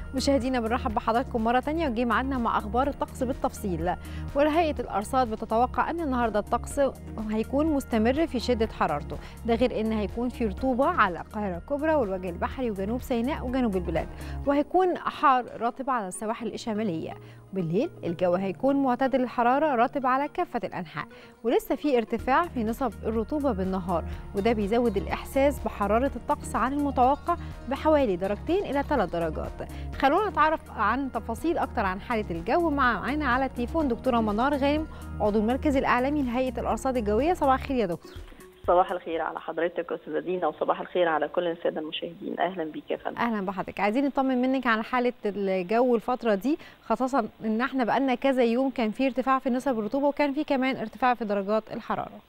مشاهدينا بنرحب بحضراتكم مرة تانية وجي ميعادنا مع أخبار الطقس بالتفصيل وهيئة الأرصاد بتتوقع أن النهاردة الطقس هيكون مستمر في شدة حرارته ده غير أن هيكون في رطوبة على القاهرة الكبرى والوجه البحري وجنوب سيناء وجنوب البلاد وهيكون حار رطب على السواحل الشمالية بالليل الجو هيكون معتدل الحرارة رطب على كافة الأنحاء ولسه في ارتفاع في نسب الرطوبة بالنهار وده بيزود الإحساس بحرارة الطقس عن المتوقع بحوالي درجتين إلى ثلاث درجات خلونا نتعرف عن تفاصيل أكتر عن حالة الجو مع معانا على التليفون دكتورة منار غانم عضو المركز الإعلامي لهيئة الأرصاد الجوية صباح الخير يا دكتور صباح الخير على حضرتك استاذه دينا وصباح الخير على كل الساده المشاهدين اهلا بيك يا فندم اهلا بحضرتك عايزين نطمن منك على حاله الجو الفتره دي خاصه ان احنا بقالنا كذا يوم كان في ارتفاع في نسب الرطوبه وكان في كمان ارتفاع في درجات الحراره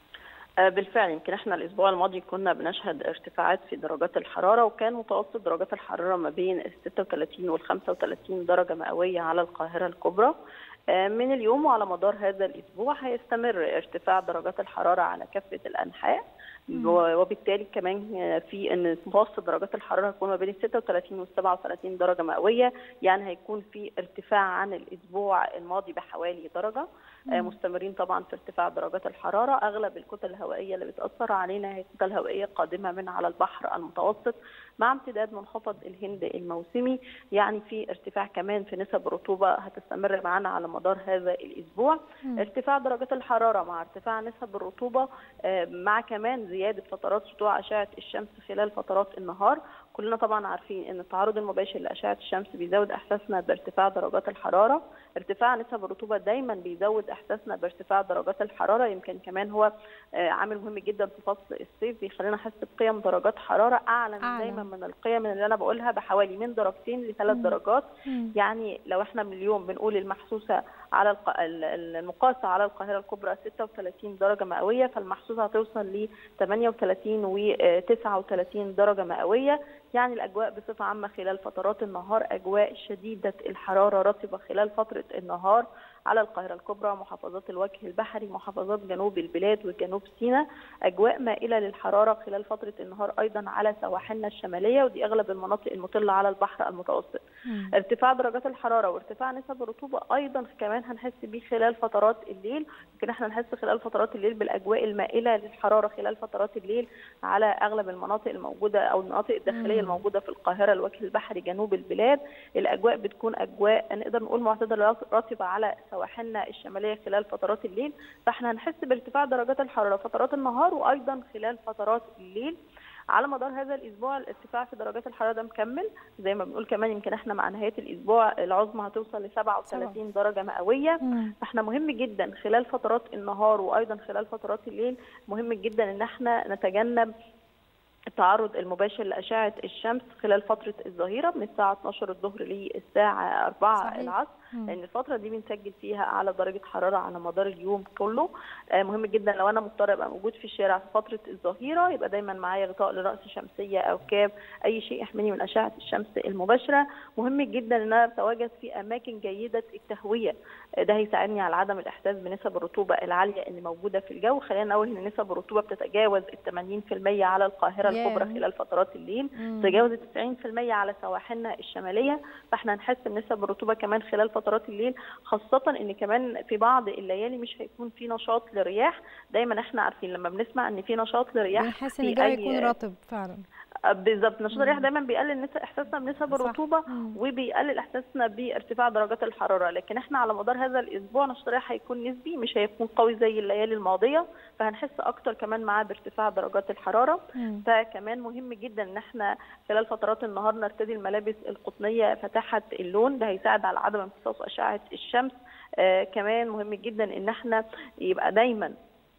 بالفعل يمكن احنا الاسبوع الماضي كنا بنشهد ارتفاعات في درجات الحراره وكان متوسط درجات الحراره ما بين ال 36 وال 35 درجه مئويه على القاهره الكبرى من اليوم وعلى مدار هذا الاسبوع هيستمر ارتفاع درجات الحراره على كافه الانحاء وبالتالي كمان في ان متوسط درجات الحراره هتكون ما بين 36 و 37 درجه مئويه يعني هيكون في ارتفاع عن الاسبوع الماضي بحوالي درجه مم. مستمرين طبعا في ارتفاع درجات الحراره اغلب الكتل الهوائيه اللي بتاثر علينا هي كتل هوائيه قادمه من على البحر المتوسط مع امتداد منخفض الهند الموسمي يعني في ارتفاع كمان في نسب الرطوبه هتستمر معانا على مدار هذا الاسبوع مم. ارتفاع درجات الحراره مع ارتفاع نسب الرطوبه مع كمان زياده فترات سطوع اشعه الشمس خلال فترات النهار كلنا طبعا عارفين ان التعرض المباشر لاشعه الشمس بيزود احساسنا بارتفاع درجات الحراره ارتفاع نسب الرطوبه دايما بيزود احساسنا بارتفاع درجات الحراره يمكن كمان هو عامل مهم جدا في فصل الصيف بيخلينا نحس بقيم درجات حراره اعلى من دايما من القيم اللي انا بقولها بحوالي من درجتين لثلاث درجات مم. يعني لو احنا من اليوم بنقول المحسوسه على الق... المقاسه على القاهره الكبرى 36 درجه مئويه فالمحسوسه هتوصل ل 38 و 39 درجه مئويه يعني الاجواء بصفه عامه خلال فترات النهار اجواء شديده الحراره رطبه خلال فتره النهار على القاهرة الكبرى محافظات الوجه البحري محافظات جنوب البلاد وجنوب سيناء أجواء مائلة للحرارة خلال فترة النهار أيضا على سواحلنا الشمالية ودي أغلب المناطق المطلة على البحر المتوسط مم. ارتفاع درجات الحرارة وارتفاع نسب الرطوبة أيضا كمان هنحس بيه خلال فترات الليل يمكن احنا نحس خلال فترات الليل بالأجواء المائلة للحرارة خلال فترات الليل على أغلب المناطق الموجودة أو المناطق الداخلية مم. الموجودة في القاهرة الوجه البحري جنوب البلاد الأجواء بتكون أجواء نقدر نقول معتدلة رطبة على سواحلنا الشماليه خلال فترات الليل فاحنا هنحس بارتفاع درجات الحراره فترات النهار وايضا خلال فترات الليل على مدار هذا الاسبوع الارتفاع في درجات الحراره ده مكمل زي ما بنقول كمان يمكن احنا مع نهايه الاسبوع العظمى هتوصل ل 37 درجه مئويه فاحنا مهم جدا خلال فترات النهار وايضا خلال فترات الليل مهم جدا ان احنا نتجنب التعرض المباشر لأشعة الشمس خلال فترة الظهيرة من الساعة 12 الظهر للساعة 4 صحيح. العصر لأن الفترة دي بنسجل فيها أعلى درجة حرارة على مدار اليوم كله مهم جدا لو أنا مضطر أبقى موجود في الشارع في فترة الظهيرة يبقى دايما معايا غطاء لرأس شمسية أو كاب أي شيء يحميني من أشعة الشمس المباشرة مهم جدا إن أنا أتواجد في أماكن جيدة التهوية ده هيساعدني على عدم الإحساس بنسب الرطوبة العالية اللي موجودة في الجو خلينا نقول إن نسب الرطوبة بتتجاوز ال 80% على القاهرة الكبرى خلال فترات الليل تجاوزت 90% على سواحلنا الشماليه فاحنا هنحس بنسب الرطوبه كمان خلال فترات الليل خاصه ان كمان في بعض الليالي مش هيكون في نشاط لرياح دايما احنا عارفين لما بنسمع ان في نشاط لرياح بنحس ان الجو يكون رطب فعلا بالظبط نشاط الرياح دايما بيقلل احساسنا بنسب الرطوبه وبيقلل احساسنا بارتفاع درجات الحراره لكن احنا على مدار هذا الاسبوع نشاط الرياح هيكون نسبي مش هيكون قوي زي الليالي الماضيه فهنحس اكتر كمان معاه بارتفاع درجات الحراره مم. فكمان مهم جدا ان احنا خلال فترات النهار نرتدي الملابس القطنيه فاتحه اللون ده هيساعد على عدم امتصاص اشعه الشمس آه كمان مهم جدا ان احنا يبقى دايما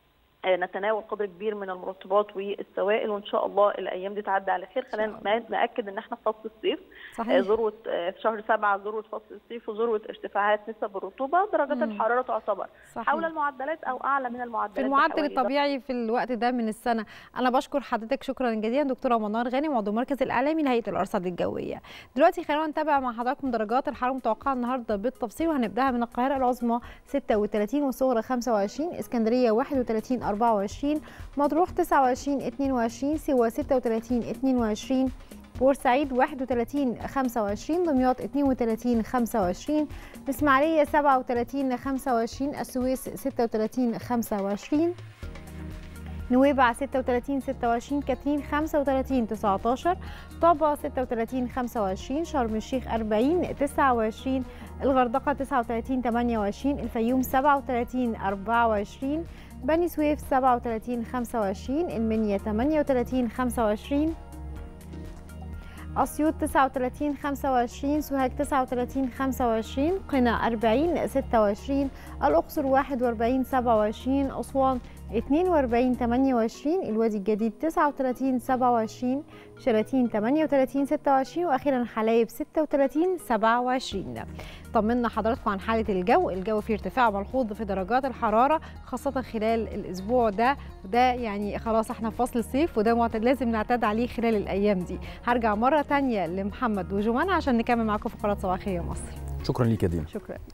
نتناول قدر كبير من المرطبات والسوائل وان شاء الله الايام دي تعدي على خير خلينا ناكد ان احنا في فصل الصيف صحيح. ذروه في شهر سبعة ذروه فصل الصيف وذروه ارتفاعات نسب الرطوبه درجات مم. الحراره تعتبر صحيح. حول المعدلات او اعلى من المعدلات في المعدل الطبيعي في الوقت ده من السنه انا بشكر حضرتك شكرا جزيلا دكتوره منار غانم عضو المركز الاعلامي لهيئه الارصاد الجويه دلوقتي خلينا نتابع مع حضراتكم درجات الحراره المتوقعه النهارده بالتفصيل وهنبداها من القاهره العظمى 36 والصغرى 25 اسكندريه 31 24 مطروح 29 22 سيوة 36 22 بورسعيد 31 25 دمياط 32 25 الإسماعيلية 37 25 السويس 36 25 نويبع 36 26 كاترين 35 19 طابة 36 25 شرم الشيخ 40 29 الغردقة 39 28 الفيوم 37 24 بني سويف 37 25 المنيا 38 25 أسيوط 39 25 سوهاج 39 25 قنا 40 26 الأقصر 41 27 أسوان 42 28 الوادي الجديد 39 27 شلاتين 38 26 واخيرا حلايب 36 27 طمنا حضراتكم عن حاله الجو الجو فيه ارتفاع ملحوظ في درجات الحراره خاصه خلال الاسبوع ده وده يعني خلاص احنا في فصل الصيف وده معتاد لازم نعتاد عليه خلال الايام دي هرجع مره تانية لمحمد وجمان عشان نكمل معاكم فقرات صباحيه مصر شكرا ليك يا دينا شكرا